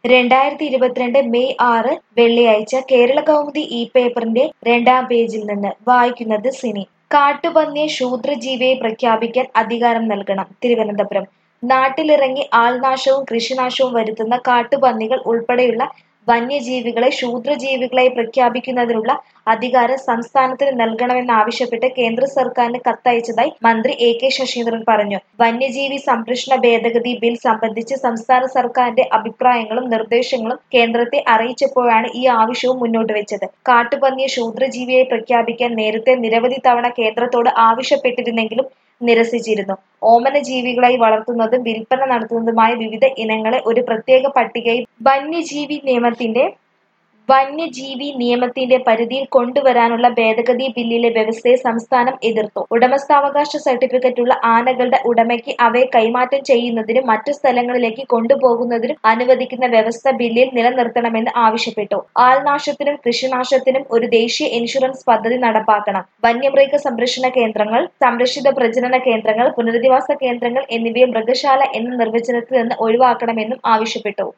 രണ്ടായിരത്തി ഇരുപത്തിരണ്ട് മെയ് ആറ് വെള്ളിയാഴ്ച കേരള കൗമുദി ഈ പേപ്പറിന്റെ രണ്ടാം പേജിൽ നിന്ന് വായിക്കുന്നത് സിനി കാട്ടുപന്നിയെ ശൂദ്രജീവിയെ പ്രഖ്യാപിക്കാൻ അധികാരം നൽകണം തിരുവനന്തപുരം നാട്ടിലിറങ്ങി ആൾനാശവും കൃഷിനാശവും വരുത്തുന്ന കാട്ടുപന്നികൾ ഉൾപ്പെടെയുള്ള വന്യജീവികളെ ശൂദ്രജീവികളായി പ്രഖ്യാപിക്കുന്നതിനുള്ള അധികാരം സംസ്ഥാനത്തിന് നൽകണമെന്നാവശ്യപ്പെട്ട് കേന്ദ്ര സർക്കാരിന് കത്തയച്ചതായി മന്ത്രി എ കെ ശശീന്ദ്രൻ പറഞ്ഞു വന്യജീവി സംരക്ഷണ ഭേദഗതി ബിൽ സംബന്ധിച്ച് സംസ്ഥാന സർക്കാരിന്റെ അഭിപ്രായങ്ങളും നിർദ്ദേശങ്ങളും കേന്ദ്രത്തെ അറിയിച്ചപ്പോഴാണ് ഈ ആവശ്യവും മുന്നോട്ട് വെച്ചത് കാട്ടുപന്നിയെ ശൂദ്രജീവിയായി പ്രഖ്യാപിക്കാൻ നേരത്തെ നിരവധി തവണ കേന്ദ്രത്തോട് ആവശ്യപ്പെട്ടിരുന്നെങ്കിലും നിരസിച്ചിരുന്നു ഓമന ജീവികളായി വളർത്തുന്നതും വിൽപ്പന നടത്തുന്നതുമായ വിവിധ ഇനങ്ങളെ ഒരു പ്രത്യേക പട്ടികയിൽ വന്യജീവി നിയമത്തിന്റെ വന്യജീവി നിയമത്തിന്റെ പരിധിയിൽ കൊണ്ടുവരാനുള്ള ഭേദഗതി ബില്ലിലെ വ്യവസ്ഥയെ സംസ്ഥാനം എതിർത്തു ഉടമസ്ഥാവകാശ സർട്ടിഫിക്കറ്റുള്ള ആനകളുടെ ഉടമയ്ക്ക് അവയെ കൈമാറ്റം ചെയ്യുന്നതിനും മറ്റു സ്ഥലങ്ങളിലേക്ക് കൊണ്ടുപോകുന്നതിനും അനുവദിക്കുന്ന വ്യവസ്ഥ ബില്ലിൽ നിലനിർത്തണമെന്ന് ആവശ്യപ്പെട്ടു ആൾനാശത്തിനും കൃഷിനാശത്തിനും ഒരു ദേശീയ ഇൻഷുറൻസ് പദ്ധതി നടപ്പാക്കണം വന്യമൃഗ സംരക്ഷണ കേന്ദ്രങ്ങൾ സംരക്ഷിത പ്രജനന കേന്ദ്രങ്ങൾ പുനരധിവാസ കേന്ദ്രങ്ങൾ എന്നിവയെ മൃഗശാല എന്ന നിർവചനത്തിൽ നിന്ന് ഒഴിവാക്കണമെന്നും ആവശ്യപ്പെട്ടു